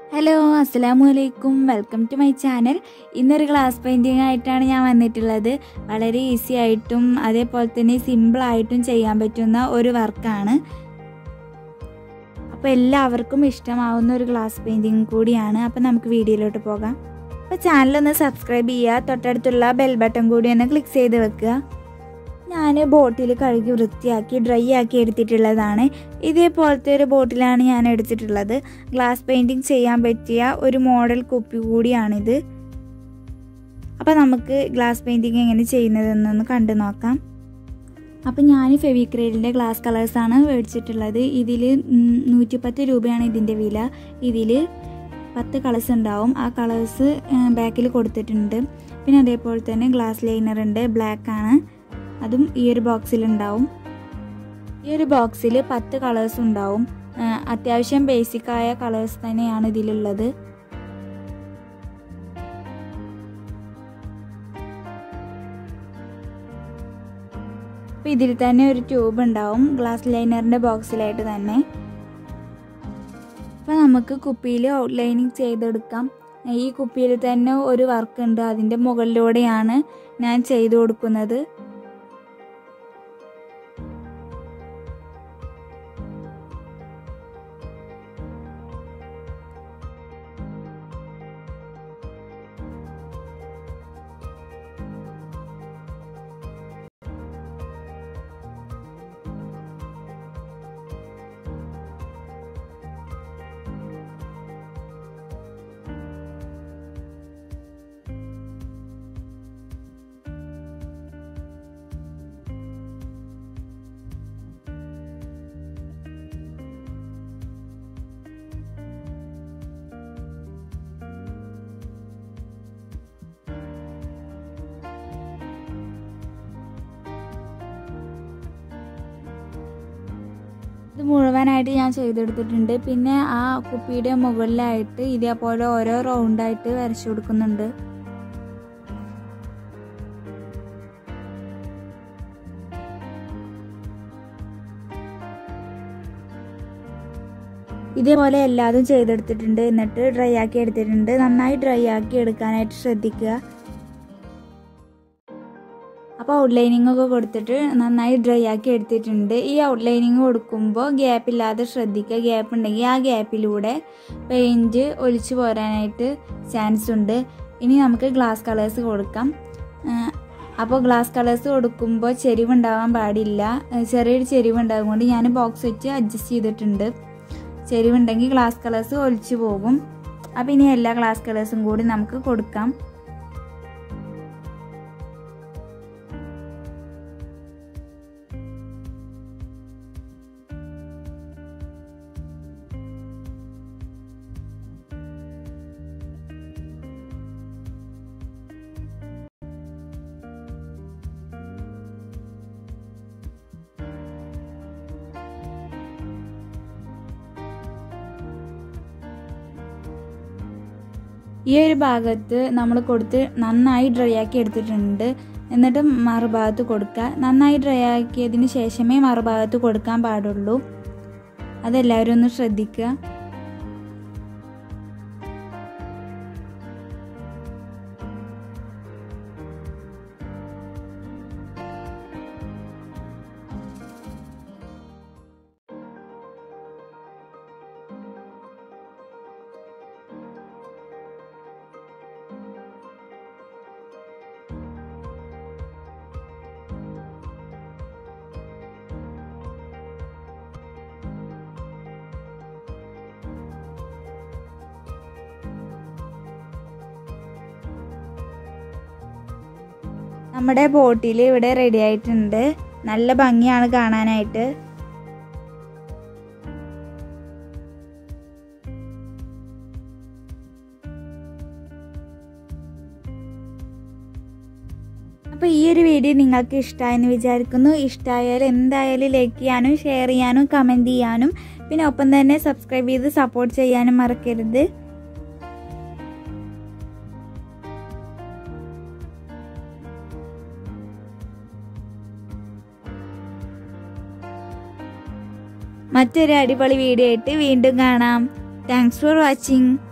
hello അസ്സലാമു അലൈക്കും welcome to my channel ഇന്നൊരു ഗ്ലാസ് പെയിൻറ്റിംഗ് ആയിട്ടാണ് ഞാൻ വന്നിട്ടുള്ളത് വളരെ ഈസി ആയിട്ടും അതേപോലെ തന്നെ സിമ്പിളായിട്ടും ചെയ്യാൻ പറ്റുന്ന ഒരു വർക്കാണ് അപ്പോൾ എല്ലാവർക്കും ഇഷ്ടമാവുന്ന ഒരു ഗ്ലാസ് പെയിൻറ്റിങ് കൂടിയാണ് അപ്പോൾ നമുക്ക് വീഡിയോയിലോട്ട് പോകാം അപ്പോൾ ചാനലൊന്ന് സബ്സ്ക്രൈബ് ചെയ്യുക തൊട്ടടുത്തുള്ള ബെൽ ബട്ടൺ കൂടി ഒന്ന് ക്ലിക്ക് ചെയ്ത് വെക്കുക ഞാൻ ബോട്ടിൽ കഴുകി വൃത്തിയാക്കി ഡ്രൈ ആക്കി എടുത്തിട്ടുള്ളതാണ് ഇതേപോലത്തെ ഒരു ബോട്ടിലാണ് ഞാൻ എടുത്തിട്ടുള്ളത് ഗ്ലാസ് പെയിൻറ്റിങ് ചെയ്യാൻ പറ്റിയ ഒരു മോഡൽ കുപ്പി കൂടിയാണിത് അപ്പോൾ നമുക്ക് ഗ്ലാസ് പെയിൻറ്റിങ് എങ്ങനെ ചെയ്യുന്നതെന്നൊന്ന് കണ്ടു നോക്കാം അപ്പം ഞാൻ ഫെവിക്രേലിൻ്റെ ഗ്ലാസ് കളേഴ്സാണ് മേടിച്ചിട്ടുള്ളത് ഇതിൽ നൂറ്റിപ്പത്ത് രൂപയാണ് ഇതിൻ്റെ വില ഇതിൽ പത്ത് കളേഴ്സ് ഉണ്ടാവും ആ കളേഴ്സ് ബാക്കിൽ കൊടുത്തിട്ടുണ്ട് പിന്നെ അതേപോലെ തന്നെ ഗ്ലാസ് ലൈനർ ഉണ്ട് ബ്ലാക്ക് ആണ് അതും ഈ ഒരു ബോക്സിലുണ്ടാവും ഈ ഒരു ബോക്സിൽ പത്ത് കളേഴ്സ് ഉണ്ടാവും അത്യാവശ്യം ബേസിക് ആയ കളേഴ്സ് തന്നെയാണ് ഇതിലുള്ളത് അപ്പോൾ ഇതിൽ തന്നെ ഒരു ട്യൂബ് ഉണ്ടാവും ഗ്ലാസ് ലൈനറിൻ്റെ ബോക്സിലായിട്ട് തന്നെ അപ്പോൾ നമുക്ക് കുപ്പിയിൽ ഔട്ട്ലൈനിങ് ചെയ്തെടുക്കാം ഈ കുപ്പിയിൽ തന്നെ ഒരു വർക്ക് ഉണ്ട് അതിൻ്റെ മുകളിലൂടെയാണ് ഞാൻ ചെയ്തു കൊടുക്കുന്നത് ഇത് മുഴുവനായിട്ട് ഞാൻ ചെയ്തെടുത്തിട്ടുണ്ട് പിന്നെ ആ കുപ്പിയുടെ മുകളിലായിട്ട് ഇതേപോലെ ഓരോ റൗണ്ടായിട്ട് വരച്ചു കൊടുക്കുന്നുണ്ട് ഇതേപോലെ എല്ലാതും ചെയ്തെടുത്തിട്ടുണ്ട് എന്നിട്ട് ഡ്രൈ ആക്കി എടുത്തിട്ടുണ്ട് നന്നായി ഡ്രൈ ആക്കി എടുക്കാനായിട്ട് ശ്രദ്ധിക്കുക അപ്പോൾ ഔട്ട്ലൈനിങ് ഒക്കെ കൊടുത്തിട്ട് നന്നായി ഡ്രൈ ആക്കി എടുത്തിട്ടുണ്ട് ഈ ഔട്ട്ലൈനിങ് കൊടുക്കുമ്പോൾ ഗ്യാപ്പ് ഇല്ലാതെ ശ്രദ്ധിക്കുക ഗ്യാപ്പ് ഉണ്ടെങ്കിൽ ആ ഗ്യാപ്പിലൂടെ പെയിൻറ്റ് ഒലിച്ചു പോരാനായിട്ട് ചാൻസ് ഉണ്ട് ഇനി നമുക്ക് ഗ്ലാസ് കളേഴ്സ് കൊടുക്കാം അപ്പോൾ ഗ്ലാസ് കളേഴ്സ് കൊടുക്കുമ്പോൾ ചെരിവുണ്ടാവാൻ പാടില്ല ചെറിയൊരു ചെരിവുണ്ടാകും കൊണ്ട് ഞാൻ ബോക്സ് വെച്ച് അഡ്ജസ്റ്റ് ചെയ്തിട്ടുണ്ട് ചെരിവുണ്ടെങ്കിൽ ഗ്ലാസ് കളേഴ്സ് ഒലിച്ചു പോകും അപ്പോൾ ഇനി എല്ലാ ഗ്ലാസ് കളേഴ്സും കൂടി നമുക്ക് കൊടുക്കാം ഈ ഒരു ഭാഗത്ത് നമ്മൾ കൊടുത്ത് നന്നായി ഡ്രൈ ആക്കി എടുത്തിട്ടുണ്ട് എന്നിട്ട് മറുഭാഗത്ത് കൊടുക്കുക നന്നായി ഡ്രൈ ആക്കിയതിന് ശേഷമേ മറുഭാഗത്ത് കൊടുക്കാൻ പാടുള്ളൂ അതെല്ലാവരും ഒന്ന് ശ്രദ്ധിക്കുക നമ്മുടെ ബോട്ടിൽ ഇവിടെ റെഡി ആയിട്ടുണ്ട് നല്ല ഭംഗിയാണ് കാണാനായിട്ട് അപ്പോൾ ഈ ഒരു വീഡിയോ നിങ്ങൾക്ക് ഇഷ്ടമായെന്ന് വിചാരിക്കുന്നു ഇഷ്ടമായാൽ എന്തായാലും ലൈക്ക് ചെയ്യാനും ഷെയർ ചെയ്യാനും കമൻറ്റ് ചെയ്യാനും പിന്നെ ഒപ്പം തന്നെ സബ്സ്ക്രൈബ് ചെയ്ത് സപ്പോർട്ട് ചെയ്യാനും മറക്കരുത് മറ്റൊരു അടിപൊളി വീഡിയോ ആയിട്ട് വീണ്ടും കാണാം താങ്ക്സ് ഫോർ വാച്ചിങ്